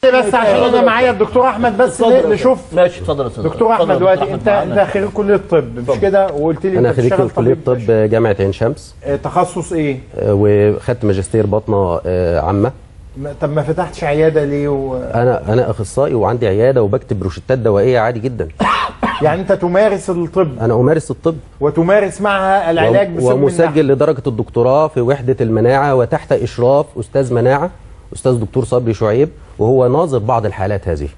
بس عشان انا معايا الدكتور احمد بس اتفضل. نشوف ماشي اتفضل يا استاذ دكتور اتفضل احمد يا دلوقتي دكتور انت أحمد انت خريج كليه طب مش كده وقلت لي انا انت خريج بتشتغل كليه طبيب طب جامعه عين شمس آه، تخصص ايه؟ آه، وخدت ماجستير باطنه آه، عامه ما- طب ما فتحتش عياده ليه و... انا انا اخصائي وعندي عياده وبكتب روشتات دوائيه عادي جدا يعني انت تمارس الطب انا امارس الطب وتمارس معها العلاج وم- بسم النحل. ومسجل لدرجه الدكتوراه في وحده المناعه وتحت اشراف استاذ مناعه استاذ دكتور صبري شعيب وهو ناظر بعض الحالات هذه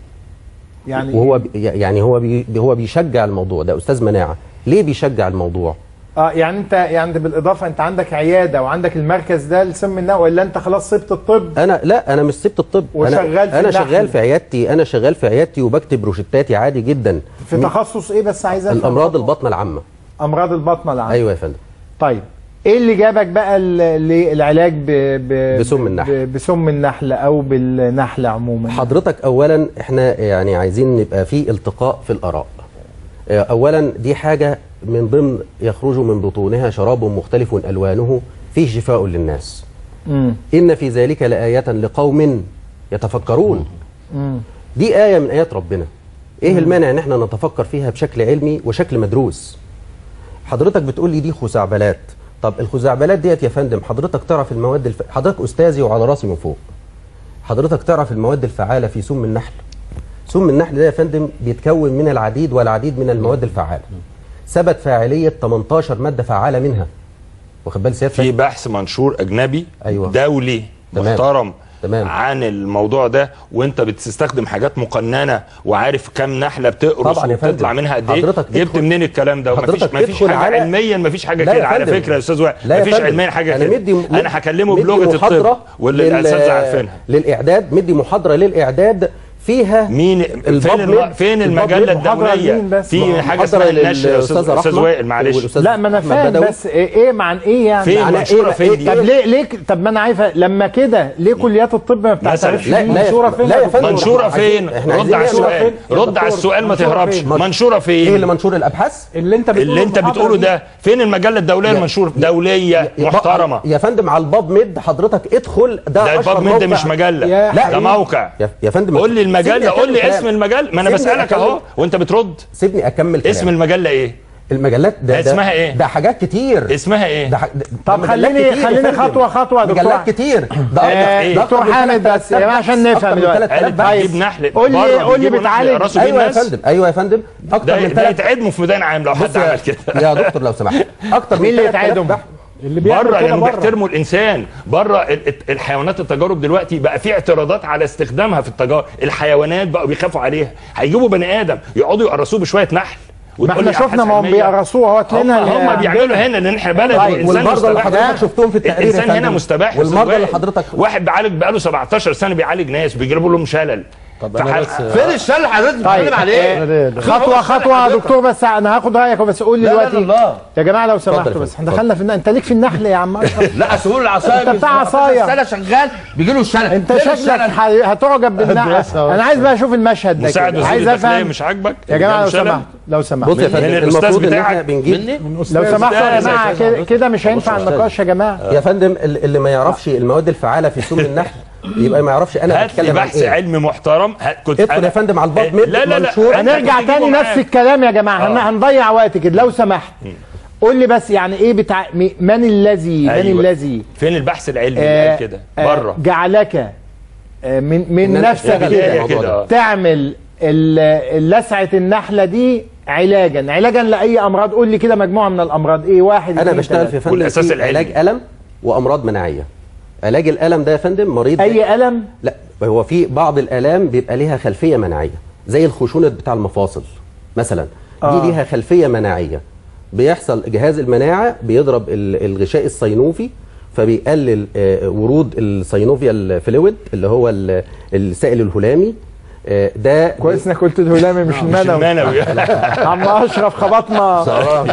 يعني وهو بي يعني هو بي هو بيشجع الموضوع ده استاذ مناعه ليه بيشجع الموضوع اه يعني انت يعني انت بالاضافه انت عندك عياده وعندك المركز ده لسم النحل ولا انت خلاص سبت الطب؟ انا لا انا مش سبت الطب وشغال انا في انا النحل. شغال في عيادتي انا شغال في عيادتي وبكتب روشتاتي عادي جدا في تخصص ايه بس عايز افهم الامراض برضه. البطنه العامه امراض البطنه العامه ايوه يا فندم طيب ايه اللي جابك بقى ل- للعلاج ب... ب... بسم النحل. ب... بسم النحل او بالنحل عموما حضرتك اولا احنا يعني عايزين نبقى في التقاء في الاراء آه، اولا دي حاجه من ضمن يخرج من بطونها شراب مختلف الوانه فيه شفاء للناس مم. ان في ذلك لايه لقوم يتفكرون مم. دي ايه من ايات ربنا ايه المانع ان احنا نتفكر فيها بشكل علمي وشكل مدروس حضرتك بتقول لي دي خزعبلات طب الخزعبلات ديت يا فندم حضرتك تعرف المواد الف... حضرتك استاذي وعلى راسي من فوق حضرتك تعرف المواد الفعاله في سم النحل سم النحل ده يا فندم بيتكون من العديد والعديد من المواد الفعاله ثبت فاعليه 18 ماده فعاله منها واخد بال سيادتك في بحث منشور اجنبي أيوة. دولي تمام. محترم تمام. عن الموضوع ده وانت بتستخدم حاجات مقننه وعارف كام نحله بتقرص طبعا يا فندم. وبتطلع منها قد ايه حضرتك جبت ادخل- منين الكلام ده ومفيش حضرتك مفيش ادخل حاجه على- علميا مفيش حاجه لا يا كده على فندم. فكره يا استاذ وائل لا يا مفيش فندم. علميا حاجه أنا كده مدي مد- انا هكلمه مدي بلغه محاضرة الطب واللي لل- الاساتذه عارفينها للاعداد مدي محاضره للاعداد فيها مين فين الباب الم... ميد- فين الباب المجله ميد محاضرة الدوليه لمين بس؟ في حاجه محاضرة اسمها النشر يا استاذ للأستاذة استاذ رحمة وائل معلش والأستاذ لا ما انا أحمد فاهم بدوي. بس ايه إيه مع ايه يعني فين معنى منشورة إيه فين إيه دي؟ طب ليه ليه طب ما انا عارفه لما كده ليه كليات الطب ما بتعترفش لا- بيه؟ لا يا- منشوره فين لا يا دكتور؟ فندم. منشوره فين إحنا رد عايزين على منشورة السؤال فين؟ يا رد على دكتور، السؤال ما منشورة تهربش فين؟ منشوره ايه اللي فين منشور الابحاث اللي انت بتقوله اللي انت المحاضرة بتقوله دي. ده فين المجله الدوليه المنشور دوليه يا- محترمه يا فندم على الباب ميد حضرتك ادخل ده ده اشهر الباب ميد موقع. مش مجله يا لا ده حبيبي. موقع يا- يا فندم قول لي سيبني المجله قول لي أكمل اسم كلام. المجله ما انا سيبني بسالك أكمل. اهو وانت بترد سيبني اكمل كلام. اسم المجله ايه المجلات ده, ده اسمها إيه؟ ده حاجات كتير اسمها ايه ده ح- ده- طب ده خليني- مجلات كتير يا خليني فندم. خطوة خطوة يا دكتور. مجلات كتير ده آه، أكتر- ده دكتور أكتر من حامد ثلاث بس يا جماعه عشان أكتر نفهم من دلوقتي ثلاث آلاف قال بحث. بتجيب نحل قول لي بره قول لي بيجيبوا نحل بتعالج راسه ايوه يا بالناس فندم ايوه يا فندم اكتر ده من ده ثلاث يتعدموا في ميدان عام لو حد بص يا- عمل كده يا دكتور لو سمحت اكتر من مين اللي 3000 يتعدم؟ بحث. اللي بيعمل بره كده لانه بره بيحترموا الانسان بره ال- ال- الحيوانات التجارب دلوقتي بقى في اعتراضات على استخدامها في التجارب الحيوانات بقوا بيخافوا عليها هيجيبوا بني ادم يقعدوا يقرصوه بشويه نحل ما وتقول احنا لي شفنا ما هم أبحاث علمية. بيقرصوها اهو هم, لنا هم بيعملوا هنا لان احنا بلد طيب، والانسان والمرضى اللي مستباح حضرتك شفتهم في التقرير يا الانسان هنا فندم. مستباح يا والمرضى أستاذ اللي وائل. حضرتك واحد بيعالج بقاله 17 سنه بيعالج ناس بيجيبوا لهم شلل طب أنا بس- فين الشل اللي حضرتك طيب بتتكلم عليه؟ آه، خطوه خطوه يا دكتور بس انا هاخد رايك بس قول لي لا لا دلوقتي لا يا جماعه لو سمحتوا اتفضل يا بس فندم، احنا دخلنا في النحل انت ليك في النحل يا عم اشرف لا سهول العصايه أنت بتاع عصاية. السنه شغال بيجي له الشلل انت فين شكلك الشلل؟ ح- هتعجب بالنحل انا عايز بقى اشوف المشهد ده مساعد كده. وزير عايز الداخليه افهم مش عاجبك يا جماعه لو شلل؟ سمحت لو سمحت بص يا فندم من الأستاذ المفروض ان احنا بتاعك. بنجيب مني لو سمحتوا يا أستاذ، جماعه كده- كده مش هينفع النقاش يا جماعه يا فندم ال- اللي ما يعرفش المواد الفعاله في سم النحل يبقى ما يعرفش انا هات لي بتكلم عن بحث ايه علمي محترم هات- كنت ادخل يا أنا- فندم على الباب ميد لا لا لا منشور. أنت هنرجع بتجيبه تاني نفس معاك. الكلام يا جماعه هن- هنضيع وقت كده لو سمحت قول لي بس يعني ايه بتاع م- من الذي من أيوة. الذي فين البحث العلمي اللي آه، قال كده آه، بره جعلك آه، من إن من أنا نفسك أشتغل في كده الموضوع كده ده. آه. تعمل ال- لسعه النحله دي علاجا علاجا لاي امراض قول لي كده مجموعه من الامراض ايه واحد انا اتنين، بشتغل في تلاتة. فندم والأساس في العلمي. علاج الم وامراض مناعيه علاج الالم ده يا فندم مريض اي الم لا هو في بعض الالام بيبقى ليها خلفيه مناعيه زي الخشونه بتاع المفاصل مثلا دي آه. ليها خلفيه مناعيه بيحصل جهاز المناعه بيضرب ال- الغشاء الصينوفي فبيقلل آه، ورود السينوفيال فلويد اللي هو ال- السائل الهلامي آه، ده كويس انك قلت الهلامي مش مش المنوي المنوي عم اشرف خبطنا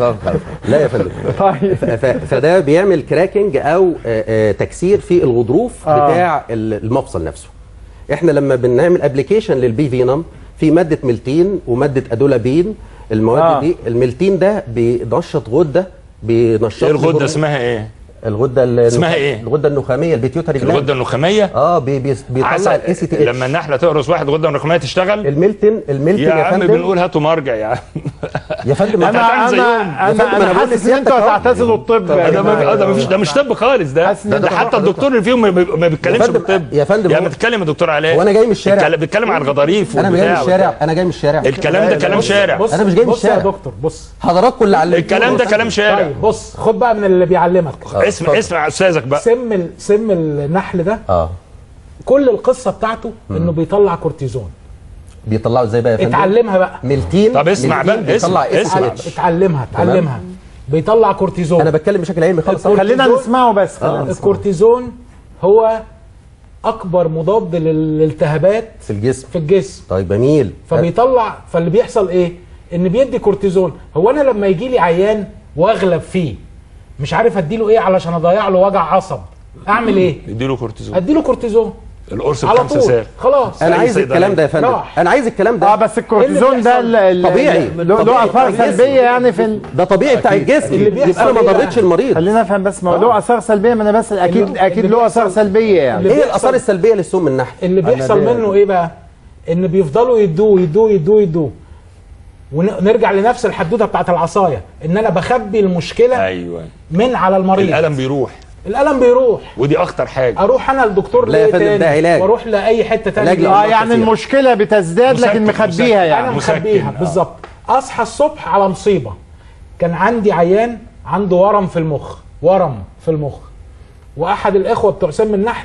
لا يا فندم طيب ف- ف- فده بيعمل كراكنج او آه، آه، تكسير في الغضروف آه. بتاع ال- المفصل نفسه احنا لما بنعمل ابلكيشن للبي فينوم في ماده ملتين وماده ادولابين المواد آه. دي الملتين ده بينشط غده بينشط ايه الغده الهرمون. اسمها ايه؟ الغده ال- اسمها إيه؟ الغده النخاميه البيتيوتري جلاند. الغده النخاميه اه بي بي بيطلع عسل الاي سي تي لما النحله تقرص واحد غده نخاميه تشتغل الميلتن الميلتن يا يا, عم فندم بنقول هاتوا مرجع يا عم يا فندم أنت انا هتعمل زيهم. انا يا فندم، انا أنا انا بقول حاسس ان لسيادتك انتوا أهو. هتعتزلوا الطب يا ده جماعة. ما ده مفيش ده مش طب خالص ده حاسس إن ده, أنت ده حتى حضرتك- الدكتور اللي فيهم ما بي- ما بيتكلمش يا فندم- بالطب يا فندم يا هو- ما تتكلم يا دكتور علاء وأنا جاي من الشارع. بيتكلم- بيتكلم عن الغضاريف انا جاي من والبتاع الشارع وبتاع. انا جاي من الشارع الكلام ده كلام شارع بص أنا مش جاي من بص يا الشارع. دكتور بص حضراتكم اللي علمتوني الكلام ده كلام شارع طيب بص خد بقى من اللي بيعلمك اسم اسمع استاذك بقى سم ال- سم النحل ده اه كل القصه بتاعته انه بيطلع كورتيزون بيطلعوا ازاي بقى يا فندم اتعلمها بقى ميلتين طب اسمع ميلتين بقى، بيطلع اسمع، اس اسمع. اتش اتعلمها اتعلمها بيطلع كورتيزون انا بتكلم بشكل علمي خالص الكورتيزون- خلينا نسمعه بس خلينا نسمعه. الكورتيزون هو اكبر مضاد للالتهابات في الجسم في الجسم طيب جميل فبيطلع فاللي بيحصل ايه ان بيدي كورتيزون هو انا لما يجي لي عيان واغلب فيه مش عارف اديله ايه علشان اضيع له وجع عصب اعمل ايه اديله كورتيزون اديله كورتيزون القرص على بخمسة طول ساغ خلاص انا أي عايز صيدلية. الكلام ده يا فندم راح. انا عايز الكلام ده اه بس الكورتيزون ده ال- ال- طبيعي. له له طبيعي. اثار طبيعي. سلبيه يعني في ال... ده طبيعي بتاع الجسم اللي بيحصل يبقى انا ما إيه بقى؟ ضرتش المريض خلينا نفهم بس ما هو له اثار سلبيه ما انا بسال اكيد اللي- اكيد اللي له اثار بيحصل- سلبيه يعني اللي ايه بيحصل- الاثار السلبيه للسم النحل اللي بيحصل أنا- منه ايه بقى ان بيفضلوا يدوه يدوه يدوه يدوه ونرجع لنفس الحدوته بتاعت العصايه ان انا بخبي المشكله ايوه من على المريض الالم بيروح الالم بيروح ودي اخطر حاجه اروح انا لدكتور لا يا ليه فندم، تاني ده علاج. واروح لاي حته تانية علاج ليه؟ اه لأمراض يعني كتير. المشكله بتزداد لكن مسكن، مسكن. مخبيها يعني انا مسكن، مخبيها آه. بالظبط اصحى الصبح على مصيبه كان عندي عيان عنده ورم في المخ ورم في المخ واحد الاخوه بتوع سم النحل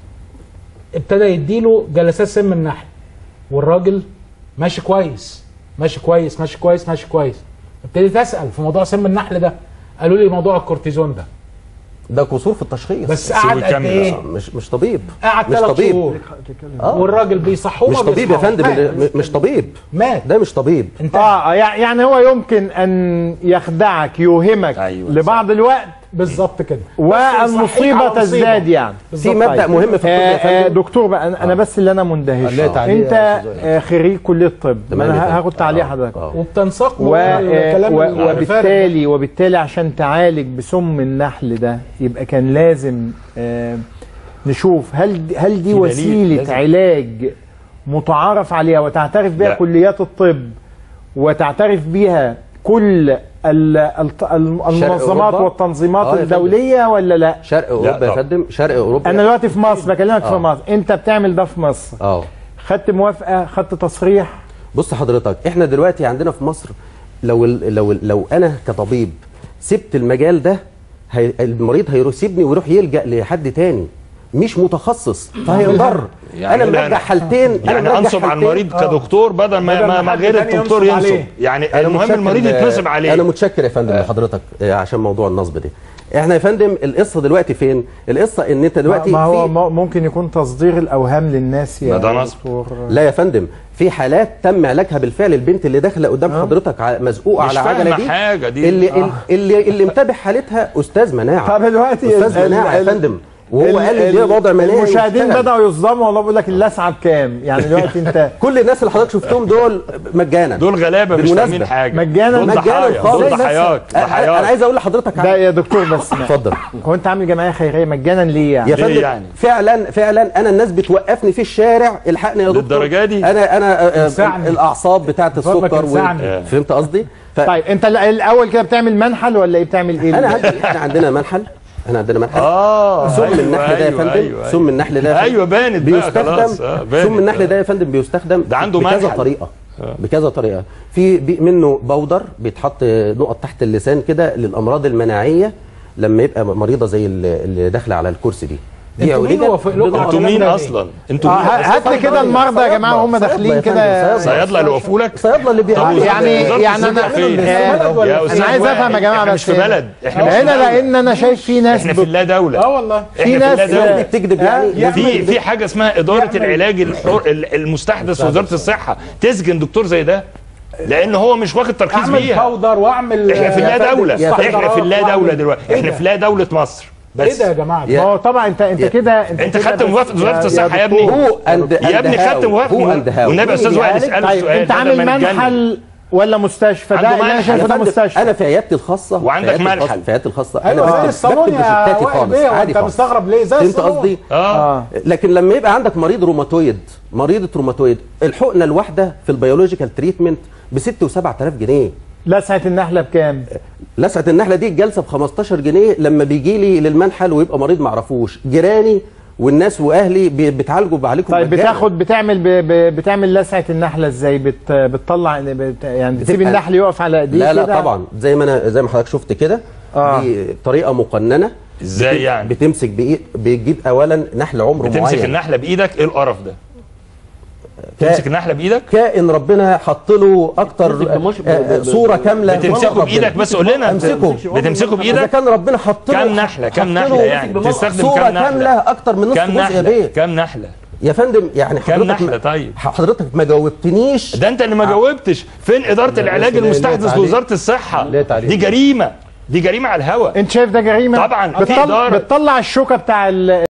ابتدى يديله جلسات سم النحل والراجل ماشي كويس ماشي كويس ماشي كويس ماشي كويس ابتديت اسال في موضوع سم النحل ده قالوا لي موضوع الكورتيزون ده ده قصور في التشخيص بس قعد قد يكمل ايه؟ مش مش طبيب قعد مش ثلاث طبيب شهور آه. والراجل بيصحوه مش ما طبيب يا بيصحوش. فندم مات. ده م- مش طبيب مات ده مش طبيب انت اه يع- يعني هو يمكن ان يخدعك يوهمك أيوة، لبعض الوقت بالظبط كده بس يصحيك والمصيبه على مصيبة. تزداد يعني في بالظبط. مبدا مهم في الطب آه يا آه فندم دكتور بقى انا, أنا بس اللي انا مندهش ليه تعليق انت يا أستاذ آه خريج كليه طب تمام يا انا فندم. هاخد تعليق آه. حضرتك آه. وبتنساق و... مع آه، الكلام و... الفارغ ده. وبالتالي وبالتالي عشان تعالج بسم النحل ده يبقى كان لازم آه نشوف هل دي- هل دي في دليل، وسيله لازم. علاج متعارف عليها وتعترف بها لا. كليات الطب وتعترف بها كل ال- الت- الم- المنظمات أوروبا؟ والتنظيمات آه يا فندم. الدوليه الدوليه ولا لا شرق اوروبا يا طبعا. فندم شرق اوروبا انا دلوقتي في مصر بكلمك في آه. مصر انت بتعمل ده في مصر اه خدت موافقه خدت تصريح بص حضرتك احنا دلوقتي عندنا في مصر لو ال لو ال لو انا كطبيب سبت المجال ده هي المريض هيسيبني ويروح يلجا لحد تاني مش متخصص فهينضر يعني انا لا، مرجع أنا- حالتين أنا يعني مرجع انصب على حالتين. المريض كدكتور بدل ما بدل ما, ما ما حد غير تاني الدكتور ينصب ينصب عليه. يعني أنا المهم متشكر- المريض يتنصب عليه انا متشكر يا فندم لحضرتك آه، عشان موضوع النصب ده احنا يا فندم القصه دلوقتي فين القصه ان انت دلوقتي ما هو في م- ممكن يكون تصدير الاوهام للناس يا ما ده نصب. دكتور لا يا فندم في حالات تم علاجها بالفعل البنت اللي داخله قدام حضرتك ع- مزقوقه مش على عجله فاهمة دي حاجة دي. اللي آه. اللي اللي متابع حالتها استاذ مناعه طب دلوقتي استاذ ال- مناعه يا ال- فندم وهو ال- قال لي ال- ده وضع مناعي المشاهدين واشتغل. بداوا يصدموا والله بيقول لك اللسعه بكام يعني دلوقتي انت كل الناس اللي حضرتك شفتهم دول مجانا دول غلابه مش بالمناسبة. فاهمين حاجه مجانا- دول مجانا ضحايا خالص. دول زي ضحايات انا أنا ضحايات عايز اقول لحضرتك ده حاجة. يا دكتور بس اتفضل هو انت عامل جمعيه خيريه مجانا ليه يعني؟ يا ليه فندم يعني؟ فعلا فعلا انا الناس بتوقفني في الشارع الحقني يا دكتور للدرجة دي؟ انا انا آه، آه، انسعني. الاعصاب بتاعت فضلك السكر و... انسعني. فهمت قصدي ف... طيب انت ال- الاول كده بتعمل منحل ولا ايه بتعمل ايه؟ انا عندي احنا عندنا منحل احنا عندنا منحل اه سم أيوة، النحل ده يا أيوة، فندم أيوة، سم النحل ده يا فندم ايوه بانت بقى خلاص بيستخدم آه، بانت. سم النحل آه. ده يا فندم بيستخدم ده عنده بكذا منحل. طريقه بكذا طريقه في بي- منه بودر بيتحط نقط تحت اللسان كده للامراض المناعيه لما يبقى مريضه زي اللي اللي داخله على الكرسي دي دي انتوا مين علاجات وافق لكم بضع- على انتوا الكلام مين ده ليه؟ اصلا انتوا آه، مين ه- هات لي كده المرضى يا جماعه هم صيادلة داخلين يا كده فندم، صيادله اللي وقفوا لك صيادله اللي طب بيعملوا يعني وزارة يعني الصحة انا فين؟ آه، يا أستاذ انا عايز وائل، افهم يا جماعه احنا بس مش في بلد احنا مش في هنا بلد. لان انا شايف في ناس احنا في بت- اللا دوله اه والله في احنا ناس في اللا دوله دي بتكذب يعني يعمل- في في حاجه اسمها اداره يعمل- العلاج الحر ال- المستحدث في وزاره الصحه تسجن دكتور زي ده لان هو مش واخد ترخيص اعمل بيها باودر واعمل احنا في يا اللا فندم دوله مستحضرات احنا في اللا وأعمل- دوله دلوقتي إيه احنا ده؟ في لا دوله مصر ايه بس ده يا جماعه ما هو طبعا انت انت كده انت كده خدت بس- موافقه وزاره الصحه يا ابني هو اند يا ابني خدت موافقه هو اند هاو والنبي يا استاذ وائل طيب اساله السؤال انت بدل عامل ما نتجنن. منحل ولا مستشفى عنده ده اللي انا ملح. شايفه يا ده فندم، مستشفى انا في عيادتي الخاصه وعندك في عيادتي ملح. الخاصة- في عيادتي الخاصه ايوه أنا زي بكتب- الصالون بكتب يا روشتاتي وائل خالص بيه عادي وانت خالص مستغرب ليه زي فهمت الصالون قصدي اه اه لكن لما يبقى عندك مريض روماتويد مريضة روماتويد الحقنه الواحده في البيولوجيكال تريتمنت ب 6 و7000 جنيه لسعه النحله بكام؟ لسعه النحله دي الجلسه ب 15 جنيه لما بيجي لي للمنحل ويبقى مريض ما اعرفوش جيراني والناس واهلي بي- بتعالجوا بعليكم طيب مجانا. بتاخد بتعمل ب... ب... بتعمل لسعه النحله ازاي؟ بت... بتطلع بت... يعني بتسيب بتبقى- النحل يقف على ايديه لا لا كده؟ طبعا زي ما انا زي ما حضرتك شفت كده آه. دي طريقه مقننه ازاي بت- يعني؟ بتمسك بايد بتجيب اولا نحل عمره بتمسك معين النحله بايدك ايه القرف ده كا- تمسك النحله بايدك كائن ربنا حط له اكتر بتمسك بمش- ب- آه، ب- ب- صوره كامله في بتمسكه ربنا. بايدك بس قول لنا امسكه بتمسكه اذا بايدك كان ربنا حط له كام نحله كام حط نحله له يعني بتستخدم صوره كام نحله كامله اكتر من نص كام جزء يا نحله بيه كام نحله يا فندم يعني كام حضرتك نحله ما- طيب حضرتك ما جاوبتنيش ده انت اللي ما جاوبتش فين اداره العلاج لا- لا المستحدث تعليق. لوزاره الصحه لا تعليق. دي جريمه دي جريمه على الهوا انت شايف ده جريمه؟ طبعاً، في بتطلع, إدارة. بتطلع الشوكه بتاع ال...